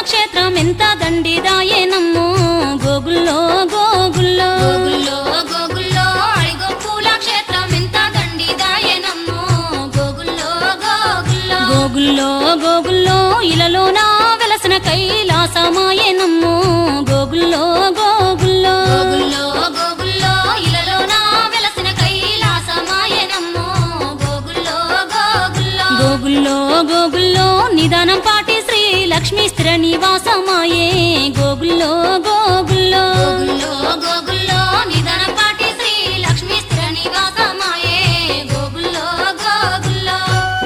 క్షేత్రం ఎంత దండిదాయేనమ్మో గోగుల్లో గోగుల్లో గోగుల్లో గోగుల్లో అడిగొప్పుల క్షేత్రం ఎంత దండిదాయనమ్మో గోగుల్లో గోగుల్లో గోగుల్లో గోగుల్లో ఇలలోన వెలసిన కైలాసమాయేనమ్మో గోగుల్లో గోగుల్లో గోగుల్లో గోగుల్లో ఇలలోన వెలసిన కైలాసమాయనమ్మో గోగుల్లో గోగుల్లో గోగుల్లో గోగుల్లో నిదానం పాటి శ్రీ లక్ష్మీ స్థిర నివాసమాయే గోగుల్లో గోగుల్లో గోగుల్లో గోగుల్లో నిధనం పాటి శ్రీ లక్ష్మీ స్థిర నివాసమాయే గోగుల్లో గోగుల్లో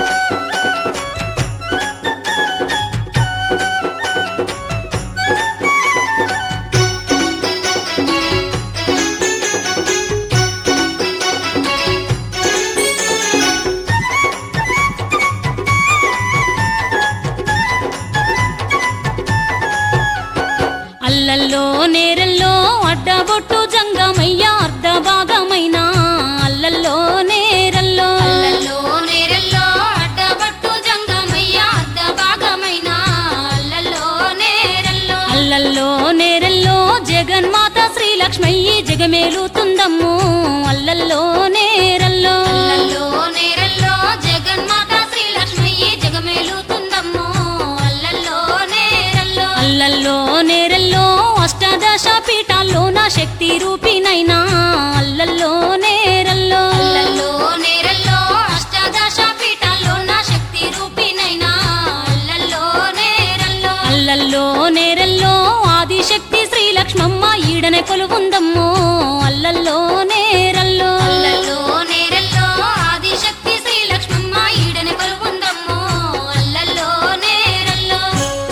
అల్లల్లో నేరల్లో అడ్డబొట్టు జంగమయ్య అర్ధ భాగమైన అల్లల్లో నేరల్లో అల్లల్లో నేరల్లో అడ్డబట్టు జంగమయ్య అర్ధ భాగమైన అల్లల్లో నేరల్లో అల్లల్లో నేరల్లో జగన్మాత శ్రీలక్ష్మయ్యి జగమేలుతుందమ్ము అల్లల్లో నేరల్లో అల్లల్లో నేరల్లో జగన్మాత శ్రీలక్ష్మయ్య జగమేలుతుందమ్మో అల్లల్లో నేరల్లో అల్లల్లో నేరల్లో అష్టాదశ పీఠాల్లో నా శక్తి రూపినైనా అల్లల్లో నేరల్లో అల్లల్లో నేరల్లో అష్టాదశ పీఠాల్లో నా శక్తి రూపినైనా అల్లల్లో నేరల్లో అల్లల్లో నేరల్లో ఆదిశక్తి శ్రీలక్ష్మమ్మ ఈడనే కొలువుందమ్మో అల్లల్లో నేరల్లో అల్లల్లో నేరల్లో ఆదిశక్తి శ్రీలక్ష్మమ్మ ఈడని కొలువుందమ్మో అల్లల్లో నేరల్లో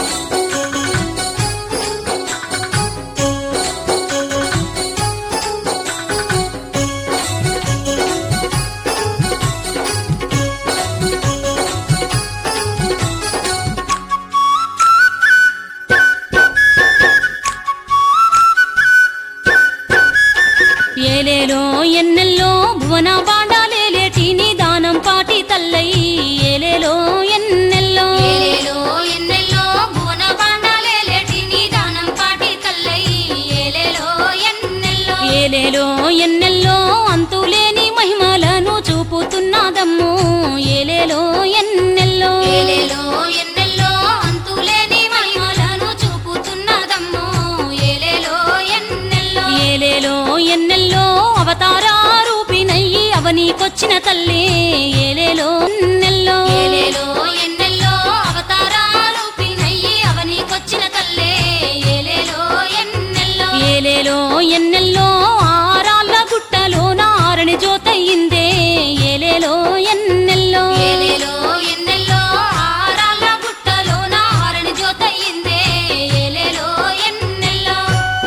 ఏలేలో ఎన్నెల్లో భువన బాండాలేలేటి నిదానం పాటి తల్లై ఏలేలో ఎన్నెల్లో ఏలేలో ఎన్నెల్లో భువన బాండాలేలేటి నిదానం పాటి తల్లై ఏలేలో ఎన్నెల్లో ఏలేలో ఎన్నెల్లో అంతులేని మహిమలను చూపుతున్నదమ్ము ఏలేలో ఎన్నెల్లో ఏలేలో ఎన్నెల్లో అంతులేని మహిమలను చూపుతున్నదమ్మో ఏలేలో ఎన్నెల్లో ఏలేలో ఎన్నెల్లో అవతార రూపినయ్యి అవనీకొచ్చిన తల్లి ఏలేలో ఎన్నెల్లో ఏలేలో ఎన్నెల్లో అవతార రూపినయ్యి అవనీకొచ్చిన తల్లే ఏలేలో ఎన్నెల్లో ఏలేలో ఎన్నెల్లో ఆరాళ్ళ గుట్టలో నారని జోతయిందే ఏలేలో ఎన్నెల్లో ఏలేలో ఎన్నెల్లో ఆరాళ్ళ గుట్టలో నారని జ్యోతయిందే ఏలేలో ఎన్నెల్లో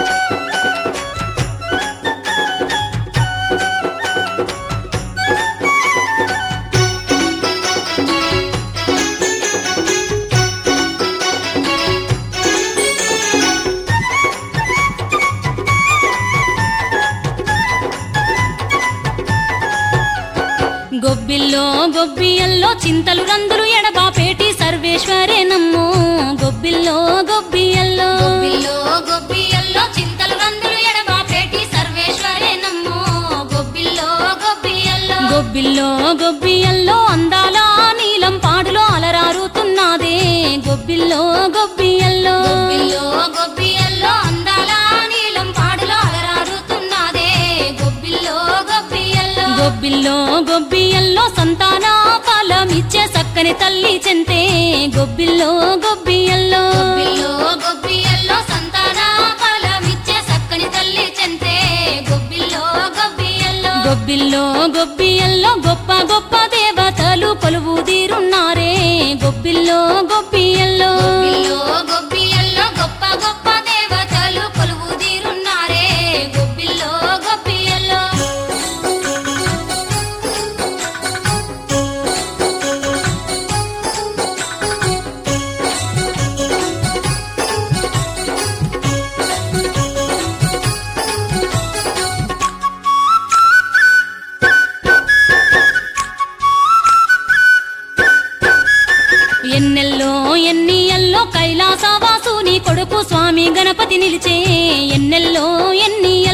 గొబ్బిల్లో గొబ్బియల్లో చింతలు రందులు ఎడబాపేటి సర్వేశ్వరే నమ్ము గొబ్బిల్లో గొబ్బియల్లో గొబ్బిల్లో గొబ్బియల్లో చింతలు రందులు ఎడబాపేటి సర్వేశ్వరే నమ్మో గొబ్బిల్లో గొబ్బియల్లో గొబ్బిల్లో గొబ్బియల్లో అందాల నీలం పాడులో అలరారుతున్నదే గొబ్బిల్లో గొబ్బియల్లో గొబ్బిల్లో గొబ్బియల్లో అందాల నీలం పాడులో అలరారుతున్నదే గొబ్బిల్లో గొబ్బియల్లో గొబ్బిల్లో గొబ్బియల్లో సంతాన ఫలమిచ్చే సక్కని తల్లి చెంతే గొబ్బిల్లో గొబ్బియల్లో గొబ్బిల్లో గొబ్బియల్లో సంతాన ఫలమిచ్చే సక్కని తల్లి చెంతే గొబ్బిల్లో గొబ్బియల్లో గొబ్బిల్లో గొబ్బియల్లో గొప్ప గొప్ప దేవతలు కొలువు తీరున్నారే గొబ్బిల్లో గొబ్బియల్లో గొబ్బిల్లో గొబ్బియల్లో గొప్ప గొప్ప దేవతలు కొలువు తీరున్నారే గొబ్బిల్లో గొబ్బియల్లో గణపతి నిలిచే ఎన్నెల్లో ఎన్ని